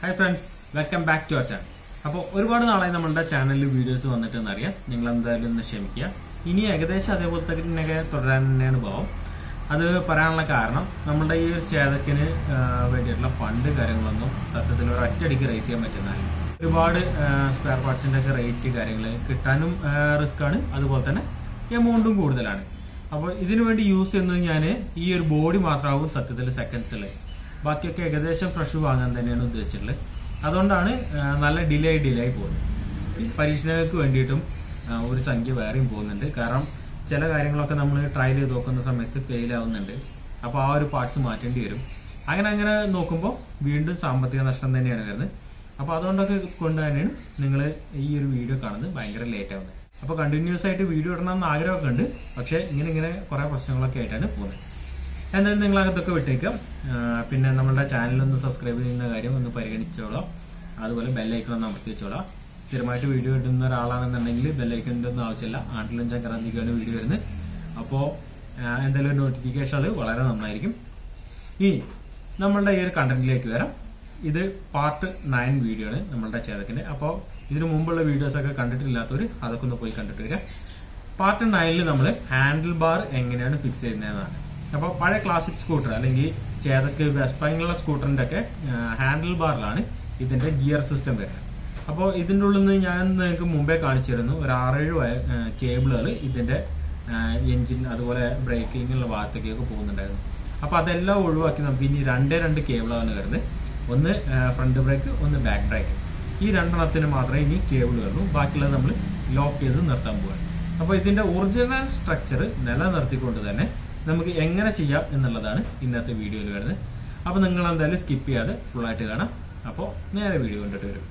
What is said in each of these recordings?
Hi friends welcome back to our channel അപ്പോൾ ഒരുപാട് നാളായി നമ്മളുടെ ചാനലിൽ വീഡിയോസ് വന്നിട്ടെന്ന് അറിയാം നിങ്ങൾ എന്തായാലും ഒന്ന് ക്ഷമിക്കുക ഇനി ഏകദേശം അതേപോലെ തന്നെയൊക്കെ തുടരാൻ തന്നെയാണ് ഭാവം അത് പറയാനുള്ള കാരണം നമ്മളുടെ ഈ ഒരു ചേതക്കിന് ആ, വേണ്ടിയിട്ടുള്ള ഫണ്ട് കാര്യങ്ങളൊന്നും സത്യത്തിൽ ഒരു ഒറ്റയടിക്ക് റേസ് ചെയ്യാൻ പറ്റുന്നതല്ല ഒരുപാട് സ്പെയർ പാർട്സിൻ്റെ ഒക്കെ റേറ്റ് കാര്യങ്ങൾ കിട്ടാനും റിസ്ക് ആണ് അതുപോലെ തന്നെ എമൗണ്ടും കൂടുതലാണ് അപ്പോൾ ഇതിനു വേണ്ടി യൂസ് ചെയ്യുന്നത് ഞാൻ ഈ ഒരു ബോഡി മാത്രമാകും സത്യത്തിൽ സെക്കൻഡ്സിൽ ബാക്കിയൊക്കെ ഏകദേശം ഫ്രഷ് വാങ്ങാൻ തന്നെയാണ് ഉദ്ദേശിച്ചിട്ടുള്ളത് അതുകൊണ്ടാണ് ആ, നല്ല ഡിലേ ഡിലേ ആയി പോകുന്നത് ഈ പരീക്ഷണങ്ങൾക്ക് വേണ്ടിയിട്ടും ആ, ഒരു സംഖ്യ വേറെയും പോകുന്നുണ്ട് കാരണം ചില കാര്യങ്ങളൊക്കെ നമ്മൾ ട്രയൽ ചെയ്ത് നോക്കുന്ന സമയത്ത് ഫെയിൽ ആവുന്നുണ്ട് അപ്പോൾ ആ ഒരു പാർട്സ് മാറ്റേണ്ടി വരും അങ്ങനെ അങ്ങനെ നോക്കുമ്പോൾ വീണ്ടും സാമ്പത്തിക നഷ്ടം തന്നെയാണ് വരുന്നത് അപ്പോൾ അതുകൊണ്ടൊക്കെ കൊണ്ട് തന്നെയാണ് നിങ്ങൾ ഈ ഒരു വീഡിയോ കാണുന്നത് ഭയങ്കര ലേറ്റ് ആവുന്നത് അപ്പോൾ കണ്ടിന്യൂസ് ആയിട്ട് വീഡിയോ ഇടണം എന്ന് ആഗ്രഹമൊക്കെ ഉണ്ട് പക്ഷേ ഇങ്ങനെ ഇങ്ങനെ കുറേ പ്രശ്നങ്ങളൊക്കെ ആയിട്ടാണ് പോകുന്നത് എന്തായാലും നിങ്ങൾ അകത്തൊക്കെ വിട്ടേക്കാം ആ, പിന്നെ നമ്മുടെ ചാനലൊന്ന് സബ്സ്ക്രൈബ് ചെയ്യുന്ന കാര്യം ഒന്ന് പരിഗണിച്ചോളാം അതുപോലെ ബെല്ലൈക്കൺ ഒന്ന് അമർത്തി വെച്ചോളാം സ്ഥിരമായിട്ട് വീഡിയോ ഇടുന്ന ഒരാളാണെന്നുണ്ടെങ്കിൽ ബെല്ലൈക്കണിൻ്റെ ഒന്നും ആവശ്യമില്ല ആണ്ടിലും ചക്രാന്തിക്കാണ് വീഡിയോ വരുന്നത് അപ്പോൾ എന്തായാലും ഒരു നോട്ടിഫിക്കേഷൻ അത് വളരെ നന്നായിരിക്കും ഇനി നമ്മളുടെ ഈ ഒരു കണ്ടന്റിലേക്ക് വരാം ഇത് പാർട്ട് നയൻ വീഡിയോ ആണ് നമ്മളുടെ ചേതക്കിന്റെ അപ്പോൾ ഇതിനു മുമ്പുള്ള വീഡിയോസ് ഒക്കെ കണ്ടിട്ടില്ലാത്തവർ അതൊക്കെ ഒന്ന് പോയി കണ്ടിട്ട് വരിക പാർട്ട് നയനിൽ നമ്മൾ ഹാൻഡിൽ ബാർ എങ്ങനെയാണ് ഫിക്സ് ചെയ്യുന്നതെന്നാണ് അപ്പോൾ പഴയ ക്ലാസിക് സ്കൂട്ടർ അല്ലെങ്കിൽ ചേതക്ക് വെസ്പൈനുള്ള സ്കൂട്ടറിന്റെ ഒക്കെ ഹാൻഡിൽ ബാറിലാണ് ഇതിന്റെ ഗിയർ സിസ്റ്റം വരുന്നത് അപ്പോൾ ഇതിൻ്റെ ഉള്ളിൽ നിന്ന് ഞാൻ നിങ്ങൾക്ക് മുമ്പേ കാണിച്ചിരുന്നു ഒരു ആറേഴ് കേബിളുകൾ ഇതിന്റെ എഞ്ചിൻ അതുപോലെ ബ്രേക്കിങ്ങിനുള്ള ഭാഗത്തേക്കൊക്കെ പോകുന്നുണ്ടായിരുന്നു അപ്പോൾ അതെല്ലാം ഒഴിവാക്കി നമുക്ക് ഇനി രണ്ടേ രണ്ട് കേബിളാണ് വരുന്നത് ഒന്ന് ഫ്രണ്ട് ബ്രേക്ക് ഒന്ന് ബാക്ക് ബ്രേക്ക് ഈ രണ്ടെണ്ണത്തിന് മാത്രമേ ഇനി കേബിൾ വരുള്ളൂ ബാക്കിയുള്ളത് നമ്മൾ ലോക്ക് ചെയ്ത് നിർത്താൻ പോവാണ് അപ്പോൾ ഇതിന്റെ ഒറിജിനൽ സ്ട്രക്ചർ നിലനിർത്തിക്കൊണ്ട് തന്നെ നമുക്ക് എങ്ങനെ ചെയ്യാം എന്നുള്ളതാണ് ഇന്നത്തെ വീഡിയോയിൽ വരുന്നത് അപ്പോൾ നിങ്ങൾ എന്തായാലും സ്കിപ്പ് ചെയ്യാതെ ഫുള്ളായിട്ട് കാണാം അപ്പോൾ നേരെ വീഡിയോ കണ്ടിട്ട് വരും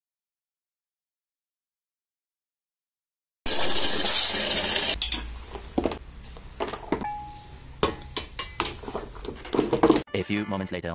A few moments later.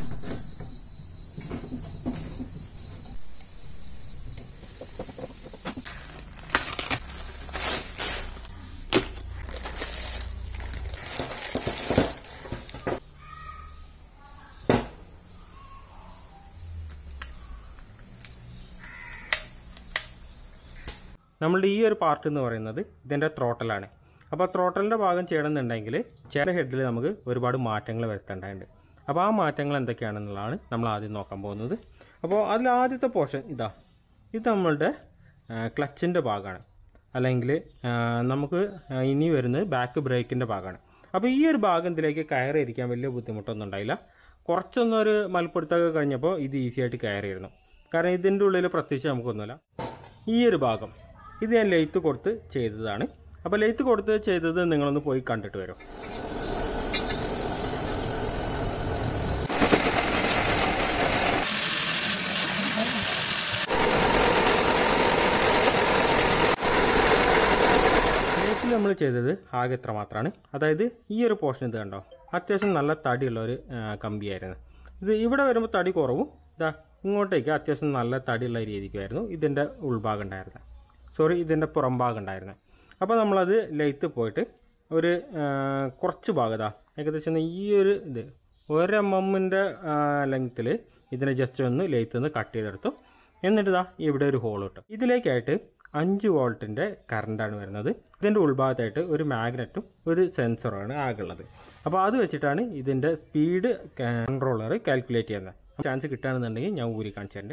നമ്മളുടെ ഈ ഒരു പാർട്ട് എന്ന് പറയുന്നത് ഇതിൻ്റെ ത്രോട്ടലാണ് അപ്പോൾ ത്രോട്ടലിൻ്റെ ഭാഗം ചെയ്യണമെന്നുണ്ടെങ്കിൽ ചില ഹെഡിൽ നമുക്ക് ഒരുപാട് മാറ്റങ്ങൾ വരുത്തേണ്ടതുണ്ട് അപ്പോൾ ആ മാറ്റങ്ങൾ എന്തൊക്കെയാണെന്നുള്ളതാണ് നമ്മൾ ആദ്യം നോക്കാൻ പോകുന്നത് അപ്പോൾ അതിൽ ആദ്യത്തെ പോർഷൻ ഇതാ ഇത് നമ്മളുടെ ക്ലച്ചിൻ്റെ ഭാഗമാണ് അല്ലെങ്കിൽ ആ, നമുക്ക് ആ, ഇനി വരുന്നത് ബാക്ക് ബ്രേക്കിൻ്റെ ഭാഗമാണ് അപ്പോൾ ഈ ഒരു ഭാഗം ഇതിലേക്ക് കയറിയിരിക്കാൻ വലിയ ബുദ്ധിമുട്ടൊന്നും ഉണ്ടായില്ല കുറച്ചൊന്നൊരു മൽപ്പിടുത്തൊക്കെ കഴിഞ്ഞപ്പോൾ ഇത് ഈസി ആയിട്ട് കയറിയിരുന്നു കാരണം ഇതിൻ്റെ ഉള്ളിൽ പ്രത്യേകിച്ച് നമുക്കൊന്നുമില്ല ഈ ഒരു ഭാഗം ഇത് ഞാൻ ലെയ്ത്ത് കൊടുത്ത് ചെയ്തതാണ് അപ്പോൾ ലെയ്ത്ത് കൊടുത്ത് ചെയ്തത് നിങ്ങളൊന്ന് പോയി കണ്ടിട്ട് വരും ലെയ്ത്തിൽ നമ്മൾ ചെയ്തത് ആകെ എത്ര മാത്രമാണ് അതായത് ഈ ഒരു പോർഷൻ ഇത് കണ്ടോ അത്യാവശ്യം നല്ല തടിയുള്ള ഒരു ആ, കമ്പിയായിരുന്നു ഇത് ഇവിടെ വരുമ്പോൾ തടി കുറവും ഇതാ ഇങ്ങോട്ടേക്ക് അത്യാവശ്യം നല്ല തടിയുള്ള രീതിക്കുമായിരുന്നു ഇതിൻ്റെ ഉൾഭാഗം ഉണ്ടായിരുന്നത് സോറി ഇതിൻ്റെ പുറം ഭാഗം ഉണ്ടായിരുന്നത് അപ്പോൾ നമ്മളത് ലെയ്ത്ത് പോയിട്ട് ഒരു ആ, കുറച്ച് ഭാഗതാ ഏകദേശം ഈ ഒരു ഇത് ഒരു എം എമ്മിൻ്റെ ലെങ്ത്തിൽ ഇതിനെ ജസ്റ്റ് ഒന്ന് ലെയ്ത്ത് നിന്ന് കട്ട് ചെയ്തെടുത്തു എന്നിട്ട് ഇതാ ഇവിടെ ഒരു ഹോൾ ഇട്ടു ഇതിലേക്കായിട്ട് അഞ്ച് വോൾട്ടിൻ്റെ കറണ്ടാണ് വരുന്നത് ഇതിൻ്റെ ഉൾഭാഗത്തായിട്ട് ഒരു മാഗ്നറ്റും ഒരു സെൻസറുമാണ് ആകെയുള്ളത് അപ്പോൾ അത് വെച്ചിട്ടാണ് ഇതിൻ്റെ സ്പീഡ് കൺട്രോളർ കാൽക്കുലേറ്റ് ചെയ്യുന്നത് ചാൻസ് കിട്ടുകയാണെന്നുണ്ടെങ്കിൽ ഞാൻ ഊരി കാണിച്ചിട്ടുണ്ട്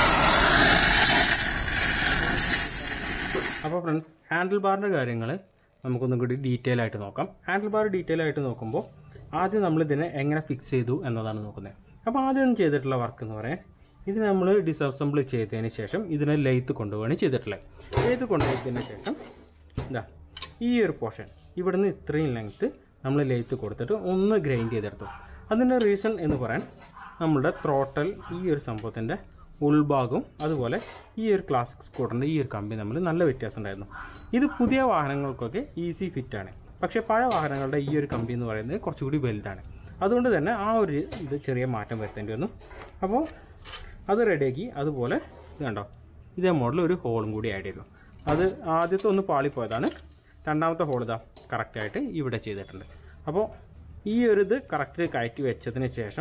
അപ്പോൾ ഫ്രണ്ട്സ് ഹാൻഡിൽ ബാറിൻ്റെ കാര്യങ്ങൾ നമുക്കൊന്നും കൂടി ഡീറ്റെയിൽ ആയിട്ട് നോക്കാം ഹാൻഡിൽ ബാർ ഡീറ്റെയിൽ ആയിട്ട് നോക്കുമ്പോൾ ആദ്യം നമ്മൾ ഇതിനെ എങ്ങനെ ഫിക്സ് ചെയ്തു എന്നതാണ് നോക്കുന്നത് അപ്പോൾ ആദ്യം ചെയ്തിട്ടുള്ള വർക്ക് എന്ന് പറയാൻ ഇത് നമ്മൾ ഡിസസംബിൾ ചെയ്തതിന് ശേഷം ഇതിനെ ലെയ്ത്ത് കൊണ്ടുപോവാണ് ചെയ്തിട്ടുള്ളത് ലെയ്ത്ത് കൊണ്ടുപോയതിന് ശേഷം ഇതാ ഈ ഒരു പോർഷൻ ഇവിടുന്ന് ഇത്രയും ലെങ്ത്ത് നമ്മൾ ലെയ്ത്ത് കൊടുത്തിട്ട് ഒന്ന് ഗ്രൈൻഡ് ചെയ്തെടുത്തു അതിൻ്റെ റീസൺ എന്ന് പറയാൻ നമ്മുടെ ത്രോട്ടൽ ഈ ഒരു സംഭവത്തിൻ്റെ ഉൾഭാഗവും അതുപോലെ ഈ ഒരു ക്ലാസിക് സ്കൂട്ടറിൻ്റെ ഈ ഒരു കമ്പി തമ്മിൽ നല്ല വ്യത്യാസം ഉണ്ടായിരുന്നു ഇത് പുതിയ വാഹനങ്ങൾക്കൊക്കെ ഈസി ഫിറ്റാണ് പക്ഷേ പഴയ വാഹനങ്ങളുടെ ഈ ഒരു കമ്പി എന്ന് പറയുന്നത് കുറച്ചുകൂടി വലുതാണ് അതുകൊണ്ട് തന്നെ ആ ഒരു ഇത് ചെറിയ മാറ്റം വരുത്തേണ്ടി വന്നു അപ്പോൾ അത് റെഡിയാക്കി അതുപോലെ ഇത് കണ്ടോ ഇതേ മോഡൽ ഒരു ഹോളും കൂടി ആഡ് ചെയ്തു അത് ആദ്യത്തെ ഒന്ന് പാളിപ്പോയതാണ് രണ്ടാമത്തെ ഹോൾ ഇതാ കറക്റ്റായിട്ട് ഇവിടെ ചെയ്തിട്ടുണ്ട് അപ്പോൾ ഈ ഒരു ഇത് കറക്റ്റ് കയറ്റി വെച്ചതിന് ശേഷം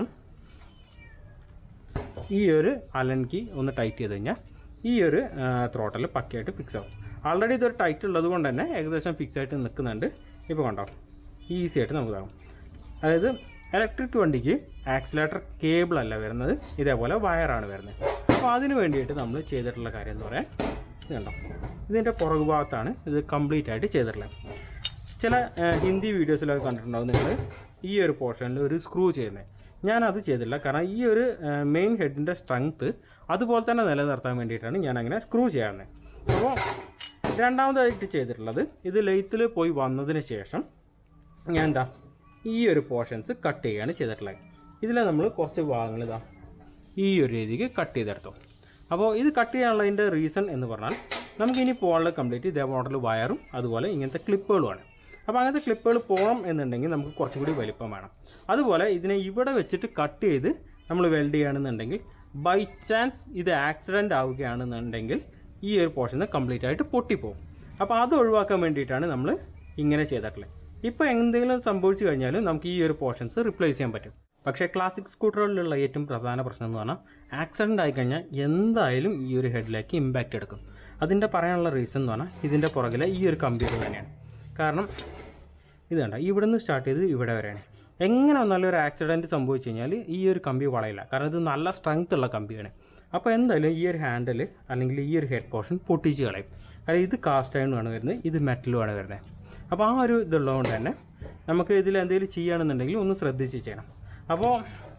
ഈ ഒരു അലൻ കീ ഒന്ന് ടൈറ്റ് ചെയ്ത് കഴിഞ്ഞാൽ ഈ ഒരു ത്രോട്ടൽ പക്കയായിട്ട് ഫിക്സ് ആവും ആൾറെഡി ഇതൊരു ടൈറ്റ് ഉള്ളത് കൊണ്ട് തന്നെ ഏകദേശം ഫിക്സ് ആയിട്ട് നിൽക്കുന്നുണ്ട് ഇപ്പോൾ കണ്ടോ ഈസി ആയിട്ട് നമുക്കാകും അതായത് ഇലക്ട്രിക് വണ്ടിക്ക് ആക്സിലേറ്റർ കേബിൾ അല്ല വരുന്നത് ഇതേപോലെ വയറാണ് വരുന്നത് അപ്പോൾ അതിന് വേണ്ടിയിട്ട് നമ്മൾ ചെയ്തിട്ടുള്ള കാര്യം എന്ന് പറയാൻ ഇത് കണ്ടോ ഇതിൻ്റെ പുറകു ഭാഗത്താണ് ഇത് കംപ്ലീറ്റ് ആയിട്ട് ചെയ്തിട്ടുള്ളത് ചില ആ, ഹിന്ദി വീഡിയോസിലൊക്കെ കണ്ടിട്ടുണ്ടാവും നിങ്ങൾ ഈ ഒരു പോർഷനിൽ ഒരു സ്ക്രൂ ചെയ്യുന്നത് ഞാനത് ചെയ്തില്ല കാരണം ഈ ഒരു മെയിൻ ഹെഡിൻ്റെ സ്ട്രെങ്ത്ത് അതുപോലെ തന്നെ നിലനിർത്താൻ വേണ്ടിയിട്ടാണ് ഞാൻ അങ്ങനെ സ്ക്രൂ ചെയ്യാറുള്ളത് അപ്പോൾ രണ്ടാമതായിട്ട് ചെയ്തിട്ടുള്ളത് ഇത് ലെയ്ത്തിൽ പോയി വന്നതിന് ശേഷം ഞാൻ എന്താ ഈ ഒരു പോർഷൻസ് കട്ട് ചെയ്യുകയാണ് ചെയ്തിട്ടുള്ളത് ഇതിൽ നമ്മൾ കുറച്ച് ഭാഗങ്ങൾ ഇതാ ഈ ഒരു രീതിക്ക് കട്ട് ചെയ്തെടുത്തു അപ്പോൾ ഇത് കട്ട് ചെയ്യാനുള്ളതിൻ്റെ റീസൺ എന്ന് പറഞ്ഞാൽ നമുക്ക് ഇനി പോകാനുള്ള കംപ്ലീറ്റ് ഇതേ മോഡൽ വയറും അതുപോലെ ഇങ്ങനത്തെ ക്ലിപ്പുകളുമാണ് അപ്പോൾ അങ്ങനത്തെ ക്ലിപ്പുകൾ പോകണം എന്നുണ്ടെങ്കിൽ നമുക്ക് കുറച്ചും കൂടി വലിപ്പം വേണം അതുപോലെ ഇതിനെ ഇവിടെ വെച്ചിട്ട് കട്ട് ചെയ്ത് നമ്മൾ വെൽഡ് ചെയ്യുകയാണെന്നുണ്ടെങ്കിൽ ബൈ ചാൻസ് ഇത് ആക്സിഡൻ്റ് ആവുകയാണെന്നുണ്ടെങ്കിൽ ഈ ഒരു പോർഷൻ കംപ്ലീറ്റ് ആയിട്ട് പൊട്ടിപ്പോകും അപ്പോൾ അത് ഒഴിവാക്കാൻ വേണ്ടിയിട്ടാണ് നമ്മൾ ഇങ്ങനെ ചെയ്തിട്ടുള്ളത് ഇപ്പോൾ എന്തെങ്കിലും സംഭവിച്ചു കഴിഞ്ഞാലും നമുക്ക് ഈ ഒരു പോർഷൻസ് റിപ്ലേസ് ചെയ്യാൻ പറ്റും പക്ഷേ ക്ലാസിക് സ്കൂട്ടറുകളിലുള്ള ഏറ്റവും പ്രധാന പ്രശ്നം എന്ന് പറഞ്ഞാൽ ആക്സിഡൻ്റ് ആയി കഴിഞ്ഞാൽ എന്തായാലും ഈ ഒരു ഹെഡിലേക്ക് ഇമ്പാക്റ്റ് എടുക്കും അതിൻ്റെ പറയാനുള്ള റീസൺ എന്ന് പറഞ്ഞാൽ ഇതിൻ്റെ പുറകിലെ ഈ ഒരു കമ്പ്യൂട്ടർ തന്നെയാണ് കാരണം ഇത് കണ്ട ഇവിടുന്ന് സ്റ്റാർട്ട് ചെയ്ത് ഇവിടെ വരെയാണ് എങ്ങനെ വന്നാലും ഒരു ആക്സിഡൻറ്റ് സംഭവിച്ചു കഴിഞ്ഞാൽ ഈ ഒരു കമ്പി വളയില്ല കാരണം ഇത് നല്ല സ്ട്രെങ്ത് ഉള്ള കമ്പിയാണ് അപ്പോൾ എന്തായാലും ഈ ഒരു ഹാൻഡിൽ അല്ലെങ്കിൽ ഈ ഒരു ഹെഡ് പോർഷൻ പൊട്ടിച്ച് കളയും കാരണം ഇത് കാസ്റ്റ് അയണുമാണ് വരുന്നത് ഇത് മെറ്റലുമാണ് വരുന്നത് അപ്പോൾ ആ ഒരു ഇതുള്ളതുകൊണ്ട് തന്നെ നമുക്ക് ഇതിൽ എന്തെങ്കിലും ചെയ്യുകയാണെന്നുണ്ടെങ്കിൽ ഒന്ന് ശ്രദ്ധിച്ച് ചെയ്യണം അപ്പോൾ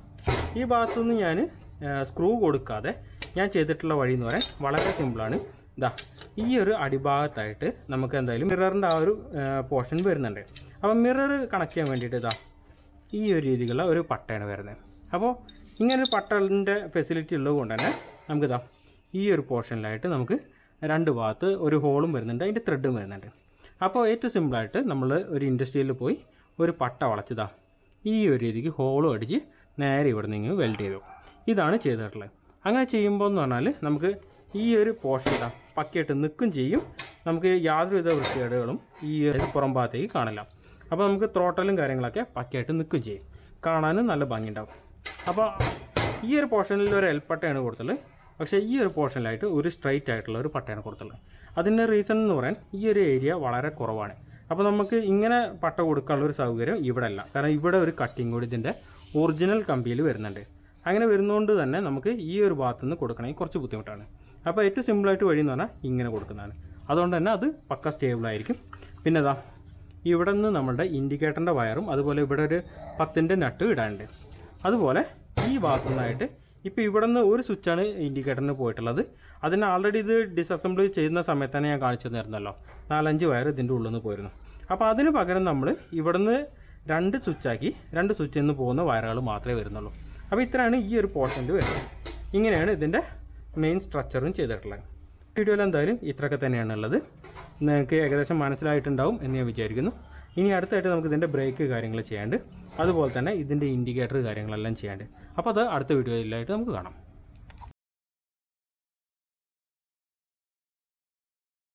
ഈ ഭാഗത്തുനിന്ന് ഞാൻ സ്ക്രൂ കൊടുക്കാതെ ഞാൻ ചെയ്തിട്ടുള്ള വഴി എന്ന് പറയാൻ വളരെ സിമ്പിളാണ് ഇതാ ഈ ഒരു അടിഭാഗത്തായിട്ട് നമുക്ക് എന്തായാലും മിററിൻ്റെ ആ ഒരു പോർഷൻ വരുന്നുണ്ട് അപ്പോൾ മിറർ കണക്ട് ചെയ്യാൻ വേണ്ടിയിട്ട് ഇതാ ഈ ഒരു രീതിയിലുള്ള ഒരു പട്ടയാണ് വരുന്നത് അപ്പോൾ ഇങ്ങനെ ഒരു പട്ടലിൻ്റെ ഫെസിലിറ്റി ഉള്ളത് കൊണ്ട് തന്നെ നമുക്കിതാ ഈ ഒരു പോർഷനിലായിട്ട് നമുക്ക് രണ്ട് ഭാഗത്ത് ഒരു ഹോളും വരുന്നുണ്ട് അതിൻ്റെ ത്രെഡും വരുന്നുണ്ട് അപ്പോൾ ഏറ്റവും സിമ്പിളായിട്ട് നമ്മൾ ഒരു ഇൻഡസ്ട്രിയിൽ പോയി ഒരു പട്ട വളച്ചതാ ഈ ഒരു രീതിക്ക് ഹോളും അടിച്ച് നേരെ ഇവിടെ നിന്ന് വെൽഡ് ചെയ്തു ഇതാണ് ചെയ്തിട്ടുള്ളത് അങ്ങനെ ചെയ്യുമ്പോൾ എന്ന് പറഞ്ഞാൽ നമുക്ക് ഈ ഒരു പോർഷൻ ഇതാ പക്കയായിട്ട് നിൽക്കും ചെയ്യും നമുക്ക് യാതൊരുവിധ വൃത്തികേടുകളും ഈ ഒരു പുറം ഭാഗത്തേക്ക് കാണില്ല അപ്പോൾ നമുക്ക് ത്രോട്ടലും കാര്യങ്ങളൊക്കെ പക്കയായിട്ട് നിൽക്കും ചെയ്യും കാണാനും നല്ല ഭംഗിയുണ്ടാവും അപ്പോൾ ഈ ഒരു പോർഷനിൽ ഒരു എൽ പട്ടയാണ് കൊടുത്തുള്ളത് പക്ഷേ ഈ ഒരു പോർഷനിലായിട്ട് ഒരു സ്ട്രൈറ്റ് ആയിട്ടുള്ള ഒരു പട്ടയാണ് കൊടുത്തുള്ളത് അതിൻ്റെ റീസൺ എന്ന് പറയാൻ ഈ ഒരു ഏരിയ വളരെ കുറവാണ് അപ്പോൾ നമുക്ക് ഇങ്ങനെ പട്ട കൊടുക്കാനുള്ള ഒരു സൗകര്യം ഇവിടെ അല്ല കാരണം ഇവിടെ ഒരു കട്ടിങ് കൂടി ഇതിൻ്റെ ഒറിജിനൽ കമ്പിയിൽ വരുന്നുണ്ട് അങ്ങനെ വരുന്നതുകൊണ്ട് തന്നെ നമുക്ക് ഈ ഒരു ഭാഗത്തു നിന്ന് കൊടുക്കണമെങ്കിൽ കുറച്ച് ബുദ്ധിമുട്ടാണ് അപ്പോൾ ഏറ്റവും സിമ്പിളായിട്ട് വഴി എന്ന് പറഞ്ഞാൽ ഇങ്ങനെ കൊടുക്കുന്നതാണ് അതുകൊണ്ട് തന്നെ അത് പക്ക സ്റ്റേബിൾ ആയിരിക്കും പിന്നെ ഇതാ ഇവിടെ നിന്ന് നമ്മളുടെ ഇൻഡിക്കേറ്ററിൻ്റെ വയറും അതുപോലെ ഇവിടെ ഒരു പത്തിൻ്റെ നട്ട് ഇടാനുണ്ട് അതുപോലെ ഈ ഭാഗത്തു നിന്നായിട്ട് ഇപ്പോൾ ഇവിടെ നിന്ന് ഒരു സ്വിച്ചാണ് ഇൻഡിക്കേറ്ററിന് പോയിട്ടുള്ളത് അതിന് ആൾറെഡി ഇത് ഡിസസംബിൾ ചെയ്യുന്ന സമയത്ത് തന്നെ ഞാൻ കാണിച്ചു തന്നിരുന്നല്ലോ നാലഞ്ച് വയർ ഇതിൻ്റെ ഉള്ളിൽ നിന്ന് പോയിരുന്നു അപ്പോൾ അതിന് പകരം നമ്മൾ ഇവിടുന്ന് രണ്ട് സ്വിച്ചാക്കി രണ്ട് സ്വിച്ചിൽ നിന്ന് പോകുന്ന വയറുകൾ മാത്രമേ വരുന്നുള്ളൂ അപ്പോൾ ഇത്രയാണ് ഈ ഒരു പോർഷനിൽ വരുന്നത് ഇങ്ങനെയാണ് ഇതിൻ്റെ മെയിൻ സ്ട്രക്ചറും ചെയ്തിട്ടുള്ളത് വീഡിയോയിൽ എന്തായാലും ഇത്രയൊക്കെ തന്നെയാണ് ഉള്ളത് നിങ്ങൾക്ക് ഏകദേശം മനസ്സിലായിട്ടുണ്ടാവും എന്ന് ഞാൻ വിചാരിക്കുന്നു ഇനി അടുത്തായിട്ട് നമുക്ക് ഇതിൻ്റെ ബ്രേക്ക് കാര്യങ്ങൾ ചെയ്യാണ്ട് അതുപോലെ തന്നെ ഇതിൻ്റെ ഇൻഡിക്കേറ്റർ കാര്യങ്ങളെല്ലാം ചെയ്യാണ്ട് അപ്പോൾ അത് അടുത്ത വീഡിയോയിലായിട്ട് നമുക്ക് കാണാം